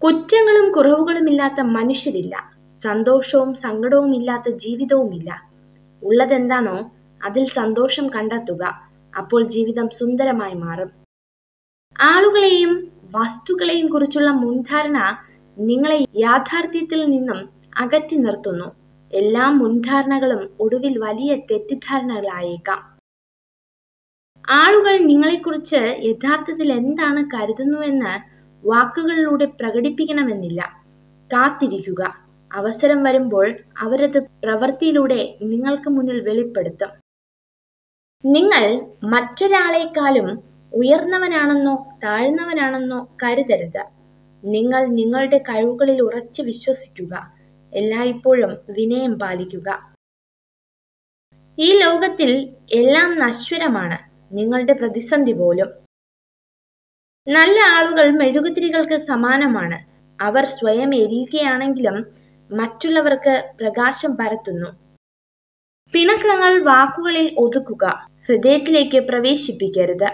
കുറ്റങ്ങളും കുറവുകളുമില്ലാത്ത മനുഷ്യരില്ല സന്തോഷവും സങ്കടവും ഇല്ലാത്ത ജീവിതവുമില്ല ഉള്ളതെന്താണോ അതിൽ സന്തോഷം കണ്ടെത്തുക അപ്പോൾ ജീവിതം സുന്ദരമായി മാറും ആളുകളെയും വസ്തുക്കളെയും കുറിച്ചുള്ള മുൻധാരണ നിങ്ങളെ യാഥാർത്ഥ്യത്തിൽ നിന്നും അകറ്റി നിർത്തുന്നു എല്ലാ മുൻധാരണകളും ഒടുവിൽ വലിയ തെറ്റിദ്ധാരണകളായേക്കാം ആളുകൾ നിങ്ങളെക്കുറിച്ച് യഥാർത്ഥത്തിൽ എന്താണ് കരുതുന്നുവെന്ന് വാക്കുകളിലൂടെ പ്രകടിപ്പിക്കണമെന്നില്ല കാത്തിരിക്കുക അവസരം വരുമ്പോൾ അവരത് പ്രവൃത്തിയിലൂടെ നിങ്ങൾക്ക് മുന്നിൽ വെളിപ്പെടുത്തും നിങ്ങൾ മറ്റൊരാളെക്കാളും ഉയർന്നവനാണെന്നോ താഴ്ന്നവനാണെന്നോ കരുതരുത് നിങ്ങൾ നിങ്ങളുടെ കഴിവുകളിൽ ഉറച്ചു വിശ്വസിക്കുക എല്ലായ്പ്പോഴും വിനയം പാലിക്കുക ഈ ലോകത്തിൽ എല്ലാം നശ്വരമാണ് നിങ്ങളുടെ പ്രതിസന്ധി പോലും നല്ല ആളുകൾ മെഴുകുതിരികൾക്ക് സമാനമാണ് അവർ സ്വയം എരിയുകയാണെങ്കിലും മറ്റുള്ളവർക്ക് പ്രകാശം പരത്തുന്നു പിണക്കങ്ങൾ വാക്കുകളിൽ ഒതുക്കുക ഹൃദയത്തിലേക്ക് പ്രവേശിപ്പിക്കരുത്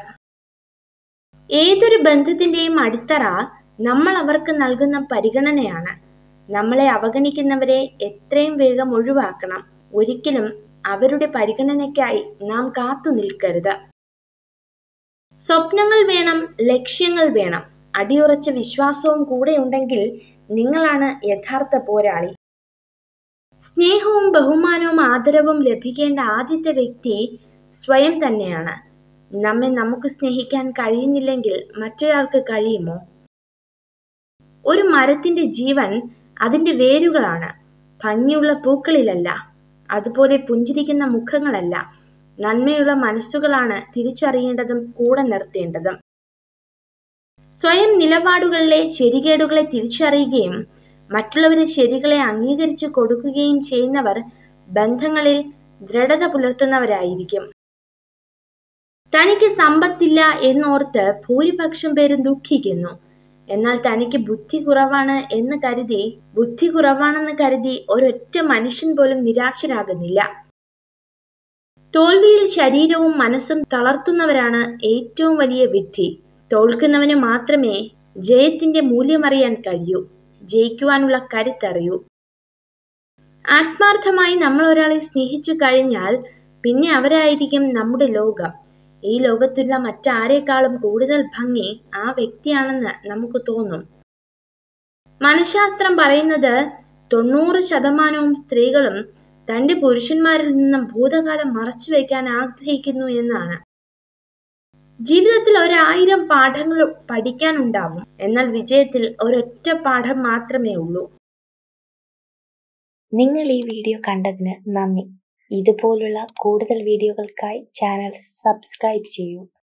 ഏതൊരു ബന്ധത്തിന്റെയും അടിത്തറ നമ്മൾ അവർക്ക് നൽകുന്ന പരിഗണനയാണ് നമ്മളെ അവഗണിക്കുന്നവരെ എത്രയും വേഗം ഒഴിവാക്കണം ഒരിക്കലും അവരുടെ പരിഗണനയ്ക്കായി നാം കാത്തു നിൽക്കരുത് സ്വപ്നങ്ങൾ വേണം ലക്ഷ്യങ്ങൾ വേണം അടിയുറച്ച വിശ്വാസവും കൂടെ ഉണ്ടെങ്കിൽ നിങ്ങളാണ് യഥാർത്ഥ പോരാളി സ്നേഹവും ബഹുമാനവും ആദരവും ലഭിക്കേണ്ട ആദ്യത്തെ വ്യക്തി സ്വയം തന്നെയാണ് നമ്മെ നമുക്ക് സ്നേഹിക്കാൻ കഴിയുന്നില്ലെങ്കിൽ മറ്റൊരാൾക്ക് കഴിയുമോ ഒരു മരത്തിന്റെ ജീവൻ അതിന്റെ വേരുകളാണ് ഭംഗിയുള്ള പൂക്കളിലല്ല അതുപോലെ പുഞ്ചിരിക്കുന്ന മുഖങ്ങളല്ല നന്മയുള്ള മനസ്സുകളാണ് തിരിച്ചറിയേണ്ടതും കൂടെ നിർത്തേണ്ടതും സ്വയം നിലപാടുകളിലെ ശരികേടുകളെ തിരിച്ചറിയുകയും മറ്റുള്ളവരെ ശരികളെ അംഗീകരിച്ചു കൊടുക്കുകയും ചെയ്യുന്നവർ ബന്ധങ്ങളിൽ ദൃഢത പുലർത്തുന്നവരായിരിക്കും തനിക്ക് സമ്പത്തില്ല എന്നോർത്ത് ഭൂരിപക്ഷം പേരും ദുഃഖിക്കുന്നു എന്നാൽ തനിക്ക് ബുദ്ധി കുറവാണ് എന്ന് കരുതി ബുദ്ധി കുറവാണെന്ന് കരുതി ഒരൊറ്റ മനുഷ്യൻ പോലും നിരാശരാകുന്നില്ല തോൽവിയിൽ ശരീരവും മനസ്സും തളർത്തുന്നവരാണ് ഏറ്റവും വലിയ വിഡ്ഢി തോൽക്കുന്നവന് മാത്രമേ ജയത്തിന്റെ മൂല്യമറിയാൻ കഴിയൂ ജയിക്കുവാനുള്ള കരുത്തറിയൂ ആത്മാർത്ഥമായി നമ്മൾ ഒരാളെ സ്നേഹിച്ചു കഴിഞ്ഞാൽ പിന്നെ അവരായിരിക്കും നമ്മുടെ ലോകം ഈ ലോകത്തുള്ള മറ്റാരേക്കാളും കൂടുതൽ ഭംഗി ആ വ്യക്തിയാണെന്ന് നമുക്ക് തോന്നും മനഃശാസ്ത്രം പറയുന്നത് തൊണ്ണൂറ് ശതമാനവും സ്ത്രീകളും തന്റെ പുരുഷന്മാരിൽ നിന്നും ഭൂതകാലം മറച്ചു വയ്ക്കാൻ ആഗ്രഹിക്കുന്നു എന്നാണ് ജീവിതത്തിൽ ഒരായിരം പാഠങ്ങൾ പഠിക്കാനുണ്ടാവും എന്നാൽ വിജയത്തിൽ ഒരൊറ്റ പാഠം മാത്രമേ ഉള്ളൂ നിങ്ങൾ ഈ വീഡിയോ കണ്ടതിന് നന്ദി ഇതുപോലുള്ള കൂടുതൽ വീഡിയോകൾക്കായി ചാനൽ സബ്സ്ക്രൈബ് ചെയ്യൂ